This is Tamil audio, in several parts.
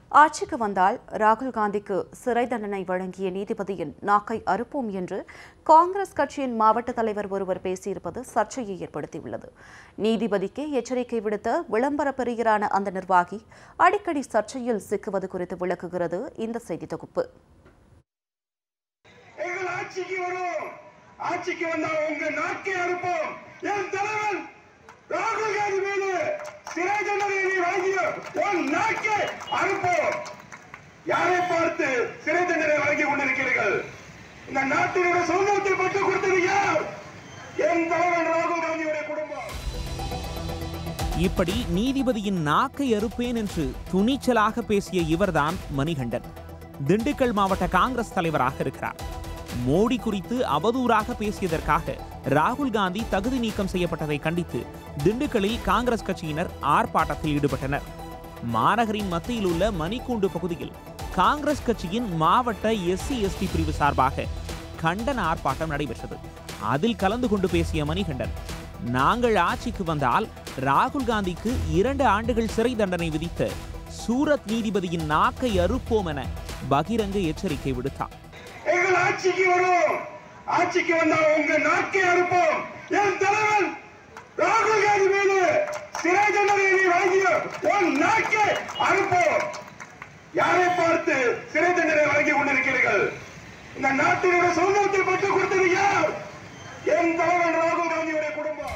ஆட்சிக்கு வந்தால் ராகுல் காந்திக்கு சிறை தண்டனை வழங்கிய நீதிபதியின் நாக்கை அறுப்போம் என்று காங்கிரஸ் கட்சியின் மாவட்ட தலைவர் ஒருவர் பேசியிருப்பது சர்ச்சையை ஏற்படுத்தியுள்ளது நீதிபதிக்கு எச்சரிக்கை விடுத்த விளம்பர பெரியரான அந்த நிர்வாகி அடிக்கடி சர்ச்சையில் சிக்குவது குறித்து விளக்குகிறது இந்த செய்தி தொகுப்பு எங்கள் ஆட்சிக்கு வரும் ஆட்சிக்கு வந்தால் உங்க நாக்கை அறுப்போம் என் தலைவன் ராகுல் காந்தி மீது சிறை தண்டனை வழங்கிய உன் நாக்கை அறுப்போம் யாரை பார்த்து சிறை தண்டனை வழங்கி கொண்டிருக்கிறீர்கள் இந்த நாட்டினுடைய சுதந்திரத்தை பெற்றுக் கொடுத்தது யார் என் தலைவன் ராகுல் காந்தியுடைய குடும்பம் இப்படி நீதிபதியின் நாக்கை அறுப்பேன் என்று துணிச்சலாக பேசிய இவர்தான் மணிகண்டன் திண்டுக்கல் மாவட்ட காங்கிரஸ் தலைவராக இருக்கிறார் மோடி குறித்து அவதூறாக பேசியதற்காக ராகுல் காந்தி தகுதி நீக்கம் செய்யப்பட்டதை கண்டித்து திண்டுக்கல்லில் காங்கிரஸ் கட்சியினர் ஆர்ப்பாட்டத்தில் ஈடுபட்டனர் மாநகரின் மத்தியில் உள்ள மணிக்கூண்டு பகுதியில் காங்கிரஸ் கட்சியின் மாவட்ட எஸ்சி எஸ்டி பிரிவு சார்பாக கண்டன ஆர்ப்பாட்டம் நடைபெற்றது அதில் கலந்து கொண்டு பேசிய மணிகண்டன் நாங்கள் ஆட்சிக்கு வந்தால் ராகுல் காந்திக்கு இரண்டு ஆண்டுகள் சிறை தண்டனை விதித்த சூரத் நீதிபதியின் நாக்கை அறுப்போம் என பகிரங்க எச்சரிக்கை விடுத்தார் எங்கள் ஆட்சிக்கு வரும் ஆட்சிக்கு வந்தால் உங்க நாக்கை அறுப்போம் என் தலைவன் ராகுல் காந்தி மீது சிறை தண்டனை வழங்கிய உன் நாக்கை அறுப்போம் யாரை பார்த்து சிறை தண்டனை வழங்கி கொண்டிருக்கிறீர்கள் இந்த நாட்டினுடைய சுதந்திரத்தை பெற்றுக் கொடுத்தது யார் என் தலைவன் ராகுல் காந்தியுடைய குடும்பம்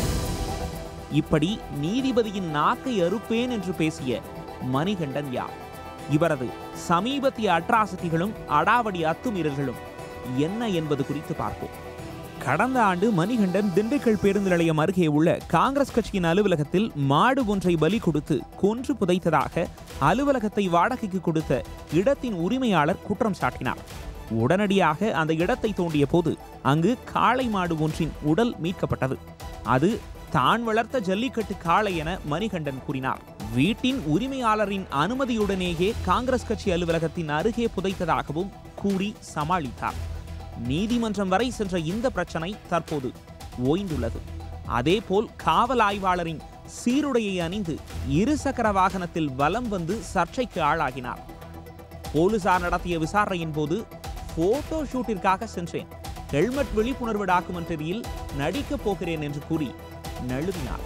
இப்படி நீதிபதியின் நாக்கை அறுப்பேன் என்று பேசிய மணிகண்டன் யார் இவரது சமீபத்திய அட்ராசிட்டிகளும் அடாவடி அத்துமீறல்களும் என்ன என்பது குறித்து பார்ப்போம் கடந்த ஆண்டு மணிகண்டன் திண்டுக்கல் பேருந்து நிலையம் அருகே உள்ள காங்கிரஸ் கட்சியின் அலுவலகத்தில் மாடு ஒன்றை பலி கொடுத்து கொன்று புதைத்ததாக அலுவலகத்தை வாடகைக்கு கொடுத்த இடத்தின் உரிமையாளர் குற்றம் சாட்டினார் உடனடியாக அந்த இடத்தை தோண்டிய போது அங்கு காளை மாடு ஒன்றின் உடல் மீட்கப்பட்டது அது தான் வளர்த்த ஜல்லிக்கட்டு காளை என மணிகண்டன் கூறினார் வீட்டின் உரிமையாளரின் அனுமதியுடனேயே காங்கிரஸ் கட்சி அலுவலகத்தின் அருகே புதைத்ததாகவும் கூறி சமாளித்தார் நீதிமன்றம் வரை சென்ற இந்த பிரச்சனை தற்போது ஓய்ந்துள்ளது அதேபோல் காவல் ஆய்வாளரின் சீருடையை அணிந்து இருசக்கர வாகனத்தில் வலம் வந்து சர்ச்சைக்கு ஆளாகினார் போலீசார் நடத்திய விசாரணையின் போது போட்டோ ஷூட்டிற்காக சென்றேன் ஹெல்மெட் விழிப்புணர்வு டாக்குமெண்டரியில் நடிக்கப் போகிறேன் என்று கூறி நழுவினார்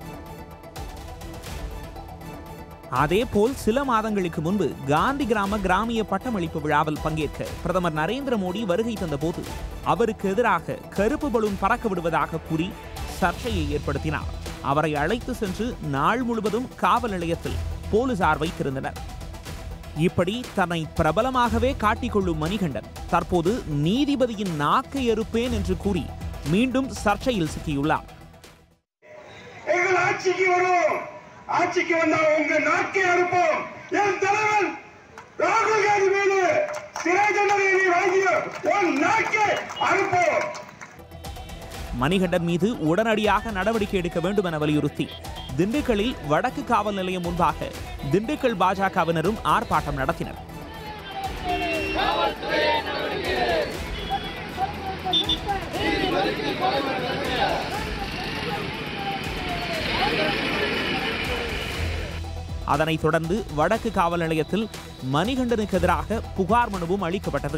அதேபோல் சில மாதங்களுக்கு முன்பு காந்தி கிராம கிராமிய பட்டமளிப்பு விழாவில் பங்கேற்க பிரதமர் நரேந்திர மோடி வருகை தந்தபோது அவருக்கு எதிராக கருப்பு பலூன் பறக்க விடுவதாக கூறி சர்ச்சையை ஏற்படுத்தினார் அவரை அழைத்து சென்று நாள் முழுவதும் காவல் நிலையத்தில் போலீசார் வைத்திருந்தனர் இப்படி தன்னை பிரபலமாகவே காட்டிக்கொள்ளும் மணிகண்டன் தற்போது நீதிபதியின் நாக்கை எறுப்பேன் என்று கூறி மீண்டும் சர்ச்சையில் சிக்கியுள்ளார் எங்கள் ஆட்சிக்கு வரும் ஆட்சிக்கு வந்தால் உங்க நாக்கை அறுப்போம் என் தலைவன் ராகுல் காந்தி மீது சிறை தண்டனை வழங்கிய உன் நாக்கை அறுப்போம் மணிகண்டன் மீது உடனடியாக நடவடிக்கை எடுக்க வேண்டும் என வலியுறுத்தி திண்டுக்கல்லில் வடக்கு காவல் நிலையம் முன்பாக திண்டுக்கல் பாஜகவினரும் ஆர்ப்பாட்டம் நடத்தினர் அதனைத் தொடர்ந்து வடக்கு காவல் நிலையத்தில் மணிகண்டனுக்கு எதிராக புகார் மனுவும் அளிக்கப்பட்டது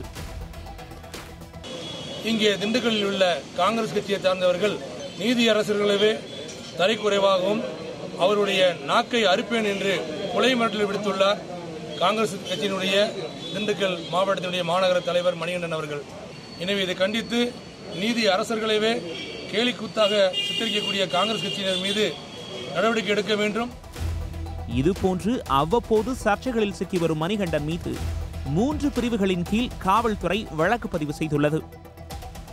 இங்கே திண்டுக்கல்லில் உள்ள காங்கிரஸ் கட்சியை சார்ந்தவர்கள் நீதி அரசர்களவே தரைக்குறைவாகவும் அவருடைய நாக்கை அறுப்பேன் என்று கொலை மிரட்டல் விடுத்துள்ளார் காங்கிரஸ் கட்சியினுடைய திண்டுக்கல் மாவட்டத்தினுடைய மாநகர தலைவர் மணிகண்டன் அவர்கள் எனவே இதை கண்டித்து நீதி அரசர்களைவே கேலிக்கூத்தாக சித்தரிக்கக்கூடிய காங்கிரஸ் கட்சியினர் மீது நடவடிக்கை எடுக்க வேண்டும் இதுபோன்று அவ்வப்போது சர்ச்சைகளில் சிக்கி வரும் மணிகண்டன் மீது மூன்று பிரிவுகளின் கீழ் காவல்துறை வழக்கு பதிவு செய்துள்ளது